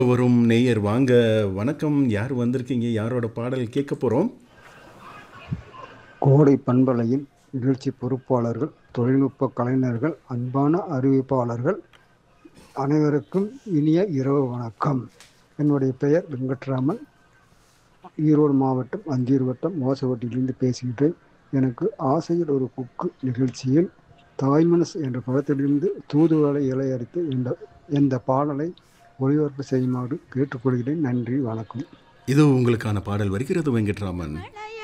வரும் நேயர் வாங்க வணக்கம் யார் வந்திருக்கீங்க யாரோட பாடல் கேட்க போகிறோம் கோடை பண்பலையின் நிகழ்ச்சி பொறுப்பாளர்கள் தொழில்நுட்ப கலைஞர்கள் அன்பான அறிவிப்பாளர்கள் அனைவருக்கும் இனிய இரவு வணக்கம் என்னுடைய பெயர் வெங்கட்ராமன் ஈரோடு மாவட்டம் அந்தியூர் வட்டம் மோசவட்டியிலிருந்து பேசுகின்றேன் எனக்கு ஆசையில் ஒரு குக்கு நிகழ்ச்சியில் தாய்மனஸ் என்ற படத்திலிருந்து தூதுவளை இலையடித்து இந்த இந்த பாடலை ஒளிபரப்பு செய்யுமாறு கேட்டுக்கொள்கிறேன் நன்றி வணக்கம் இது உங்களுக்கான பாடல் வருகிறது வெங்கட்ராமன் மழைய